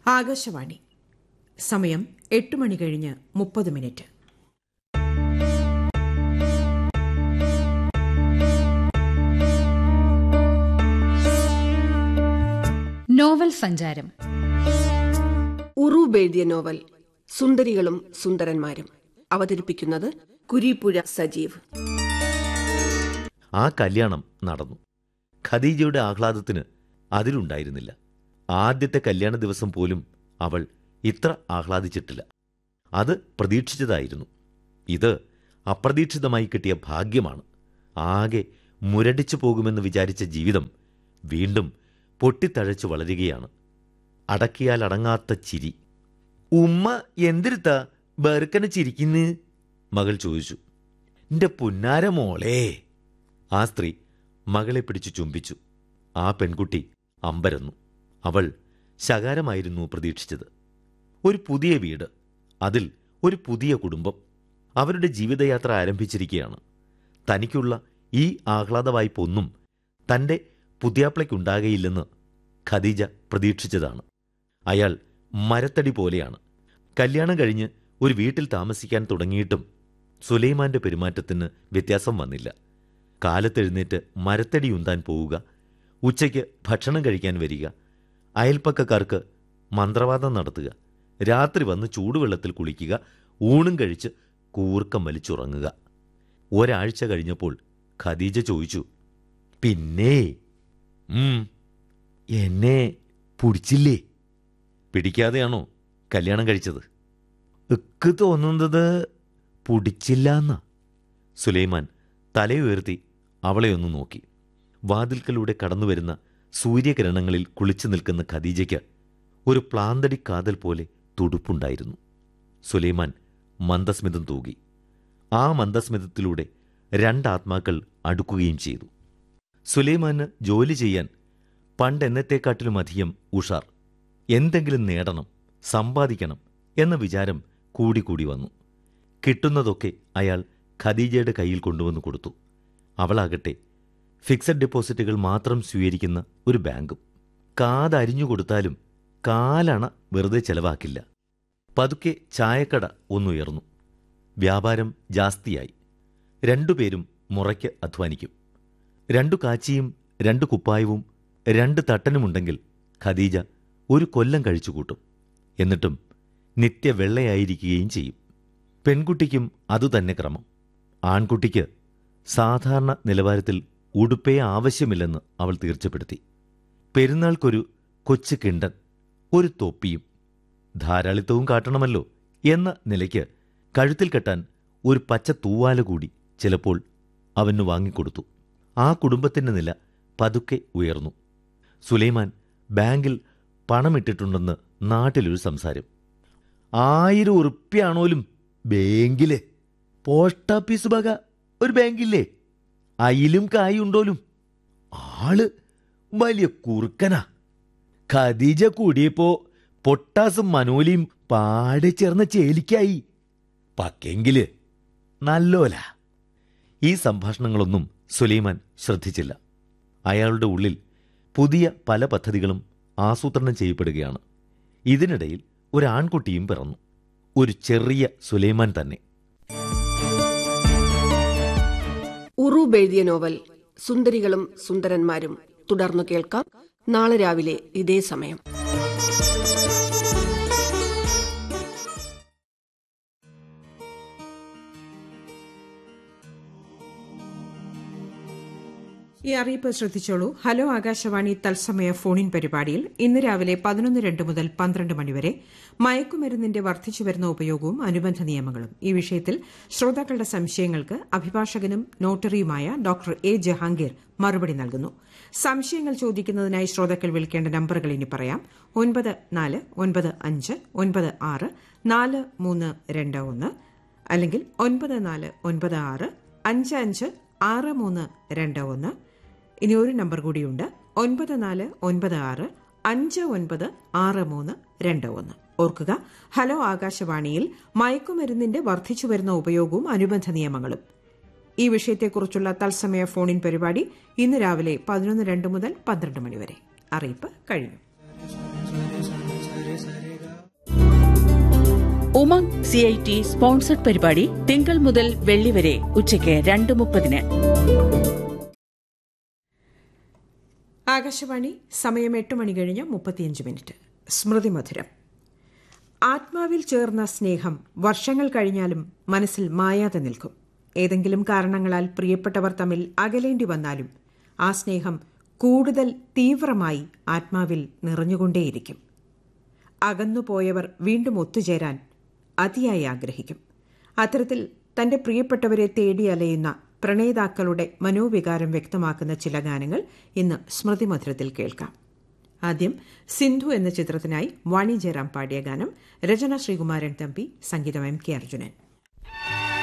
ആകാശവാണി സമയം എട്ട് മണി കഴിഞ്ഞ് മുപ്പത് മിനിറ്റ് നോവൽ സഞ്ചാരം ഉറൂബ് എഴുതിയ നോവൽ സുന്ദരികളും സുന്ദരന്മാരും അവതരിപ്പിക്കുന്നത് കുരീപ്പുഴ സജീവ് ആ കല്യാണം നടന്നു ഖദീജയുടെ ആഹ്ലാദത്തിന് അതിലുണ്ടായിരുന്നില്ല ആദ്യത്തെ കല്യാണ ദിവസം പോലും അവൾ ഇത്ര ആഹ്ലാദിച്ചിട്ടില്ല അത് പ്രതീക്ഷിച്ചതായിരുന്നു ഇത് അപ്രതീക്ഷിതമായി കിട്ടിയ ഭാഗ്യമാണ് ആകെ മുരടിച്ചു പോകുമെന്ന് വിചാരിച്ച ജീവിതം വീണ്ടും പൊട്ടിത്തഴച്ചു വളരുകയാണ് അടക്കിയാൽ അടങ്ങാത്ത ചിരി ഉമ്മ എന്തിരുത്താ ബെറുക്കനെ ചിരിക്കുന്ന് മകൾ ചോദിച്ചു എന്റെ പുന്നാര മോളേ ആ സ്ത്രീ മകളെ പിടിച്ചു ചുംബിച്ചു ആ പെൺകുട്ടി അമ്പരന്നു അവൾ ശകാരമായിരുന്നു പ്രതീക്ഷിച്ചത് ഒരു പുതിയ വീട് അതിൽ ഒരു പുതിയ കുടുംബം അവരുടെ ജീവിതയാത്ര ആരംഭിച്ചിരിക്കുകയാണ് തനിക്കുള്ള ഈ ആഹ്ലാദ വായ്പൊന്നും തന്റെ പുതിയാപ്ലയ്ക്കുണ്ടാകയില്ലെന്ന് ഖദീജ പ്രതീക്ഷിച്ചതാണ് അയാൾ മരത്തടി പോലെയാണ് കല്യാണം കഴിഞ്ഞ് ഒരു വീട്ടിൽ താമസിക്കാൻ തുടങ്ങിയിട്ടും സുലൈമാന്റെ പെരുമാറ്റത്തിന് വ്യത്യാസം വന്നില്ല കാലത്തെഴുന്നേറ്റ് മരത്തടി ഉന്താൻ പോവുക ഉച്ചയ്ക്ക് ഭക്ഷണം കഴിക്കാൻ വരിക അയൽപ്പക്കക്കാർക്ക് മന്ത്രവാദം നടത്തുക രാത്രി വന്ന് ചൂടുവെള്ളത്തിൽ കുളിക്കുക ഊണും കഴിച്ച് കൂർക്കം വലിച്ചുറങ്ങുക ഒരാഴ്ച കഴിഞ്ഞപ്പോൾ ഖദീജ ചോദിച്ചു പിന്നെ ഉം, എന്നെ പിടിച്ചില്ലേ പിടിക്കാതെയാണോ കല്യാണം കഴിച്ചത് ഇക്ക് തോന്നുന്നത് പിടിച്ചില്ല എന്നാ സുലൈമാൻ തലയുയർത്തി അവളെ ഒന്ന് നോക്കി വാതിൽക്കലൂടെ കടന്നുവരുന്ന സൂര്യകിരണങ്ങളിൽ കുളിച്ചു നിൽക്കുന്ന ഖദീജയ്ക്ക് ഒരു പ്ലാന്തടി കാതൽ പോലെ തുടുപ്പുണ്ടായിരുന്നു സുലൈമാൻ മന്ദസ്മിതം തൂകി ആ മന്ദസ്മിതത്തിലൂടെ രണ്ടാത്മാക്കൾ അടുക്കുകയും ചെയ്തു സുലൈമാന് ജോലി ചെയ്യാൻ പണ്ടെന്നത്തെക്കാട്ടിലുമധികം ഉഷാർ എന്തെങ്കിലും നേടണം സമ്പാദിക്കണം എന്ന വിചാരം കൂടിക്കൂടി വന്നു കിട്ടുന്നതൊക്കെ അയാൾ ഖദീജയുടെ കയ്യിൽ കൊണ്ടുവന്ന് കൊടുത്തു അവളാകട്ടെ ഫിക്സഡ് ഡെപ്പോസിറ്റുകൾ മാത്രം സ്വീകരിക്കുന്ന ഒരു ബാങ്കും കാതരിഞ്ഞു കൊടുത്താലും കാലണ വെറുതെ ചെലവാക്കില്ല പതുക്കെ ചായക്കട ഒന്നുയർന്നു വ്യാപാരം ജാസ്തിയായി രണ്ടുപേരും മുറയ്ക്ക് അധ്വാനിക്കും രണ്ടു കാച്ചിയും രണ്ടു കുപ്പായവും രണ്ട് തട്ടനുമുണ്ടെങ്കിൽ ഖദീജ ഒരു കൊല്ലം കഴിച്ചു കൂട്ടും എന്നിട്ടും നിത്യ വെള്ളയായിരിക്കുകയും ചെയ്യും പെൺകുട്ടിക്കും അതുതന്നെ ക്രമം ആൺകുട്ടിക്ക് സാധാരണ നിലവാരത്തിൽ ഉടുപ്പേ ആവശ്യമില്ലെന്ന് അവൾ തീർച്ചപ്പെടുത്തി പെരുന്നാൾക്കൊരു കൊച്ചു കിണ്ടൻ ഒരു തൊപ്പിയും ധാരാളിത്തവും കാട്ടണമല്ലോ എന്ന നിലയ്ക്ക് കഴുത്തിൽ കെട്ടാൻ ഒരു പച്ച തൂവാല കൂടി ചിലപ്പോൾ അവന് വാങ്ങിക്കൊടുത്തു ആ കുടുംബത്തിന്റെ നില പതുക്കെ ഉയർന്നു സുലൈമാൻ ബാങ്കിൽ പണമിട്ടിട്ടുണ്ടെന്ന് നാട്ടിലൊരു സംസാരം ആയിരം ഉറുപ്പ്യാണോലും ബാങ്കില് പോസ്റ്റ് ഓഫീസ് വക ഒരു ബാങ്കില്ലേ അയിലും കായുണ്ടോലും ആള് വലിയ കുറുക്കനാ ഖദീജ കൂടിയപ്പോ പൊട്ടാസും മനോലിയും പാടെ ചേർന്ന ചേലിക്കായി പക്കെങ്കില് നല്ലോല ഈ സംഭാഷണങ്ങളൊന്നും സുലൈമാൻ ശ്രദ്ധിച്ചില്ല അയാളുടെ ഉള്ളിൽ പുതിയ പല പദ്ധതികളും ആസൂത്രണം ചെയ്യപ്പെടുകയാണ് ഇതിനിടയിൽ ഒരു ആൺകുട്ടിയും പിറന്നു ഒരു ചെറിയ സുലൈമാൻ തന്നെ ഉറൂബ് എഴുതിയ നോവൽ സുന്ദരികളും സുന്ദരന്മാരും തുടർന്നു കേൾക്കാം നാളെ രാവിലെ ഇതേ സമയം ഈ അറിയിപ്പ് ശ്രദ്ധിച്ചോളൂ ഹലോ ആകാശവാണി തത്സമയ ഫോണിൻ പരിപാടിയിൽ ഇന്ന് രാവിലെ പതിനൊന്ന് രണ്ട് മുതൽ പന്ത്രണ്ട് മണിവരെ മയക്കുമരുന്നിന്റെ വർദ്ധിച്ചുവരുന്ന ഉപയോഗവും അനുബന്ധ നിയമങ്ങളും ഈ വിഷയത്തിൽ ശ്രോതാക്കളുടെ സംശയങ്ങൾക്ക് അഭിഭാഷകനും നോട്ടറിയുമായ ഡോക്ടർ എ ജഹാംഗീർ മറുപടി നൽകുന്നു സംശയങ്ങൾ ചോദിക്കുന്നതിനായി ശ്രോതാക്കൾ വിളിക്കേണ്ട നമ്പറുകൾ ഇനി പറയാം ഒൻപത് നാല് ഒൻപത് അഞ്ച് ഒൻപത് ആറ് നാല് മൂന്ന് രണ്ട് ഒന്ന് അല്ലെങ്കിൽ ഒൻപത് നാല് ഒൻപത് ആറ് അഞ്ച് അഞ്ച് ആറ് മൂന്ന് രണ്ട് ഒന്ന് ഇനി ഒരു നമ്പർ കൂടിയുണ്ട് ഒൻപത് നാല് ഒൻപത് ആറ് അഞ്ച് ഒൻപത് ആറ് മൂന്ന് രണ്ട് ഒന്ന് ഓർക്കുക ഹലോ ആകാശവാണിയിൽ മയക്കുമരുന്നിന്റെ വർദ്ധിച്ചുവരുന്ന ഉപയോഗവും അനുബന്ധ നിയമങ്ങളും ഈ വിഷയത്തെക്കുറിച്ചുള്ള തത്സമയ ഫോണിൻ പരിപാടി ഇന്ന് രാവിലെ പതിനൊന്ന് രണ്ട് മുതൽ പന്ത്രണ്ട് മണിവരെ അറിയിപ്പ് കഴിഞ്ഞു Umang C I T sponsored പരിപാടി തിങ്കൾ മുതൽ വെള്ളി വരെ ഉച്ചയ്ക്ക് രണ്ട് മുപ്പതിന് ആകാശവാണി സമയം എട്ട് മണി കഴിഞ്ഞ് മുപ്പത്തിയഞ്ച് മിനിറ്റ് സ്മൃതി മധുരം ആത്മാവിൽ ചേർന്ന സ്നേഹം വർഷങ്ങൾ കഴിഞ്ഞാലും മനസ്സിൽ മായാതെ നിൽക്കും ഏതെങ്കിലും കാരണങ്ങളാൽ പ്രിയപ്പെട്ടവർ തമ്മിൽ അകലേണ്ടി വന്നാലും ആ സ്നേഹം കൂടുതൽ തീവ്രമായി ആത്മാവിൽ നിറഞ്ഞുകൊണ്ടേയിരിക്കും അകന്നുപോയവർ വീണ്ടും ഒത്തുചേരാൻ അതിയായി ആഗ്രഹിക്കും അത്തരത്തിൽ തന്റെ പ്രിയപ്പെട്ടവരെ തേടി അലയുന്ന പ്രണയിതാക്കളുടെ മനോവികാരം വ്യക്തമാക്കുന്ന ചില ഗാനങ്ങൾ ഇന്ന് സ്മൃതി മധുരത്തിൽ കേൾക്കാം ആദ്യം സിന്ധു എന്ന ചിത്രത്തിനായി വാണി ജയറാം പാടിയ ഗാനം രചന ശ്രീകുമാരൻ തമ്പി സംഗീതം എം കെ അർജുനൻ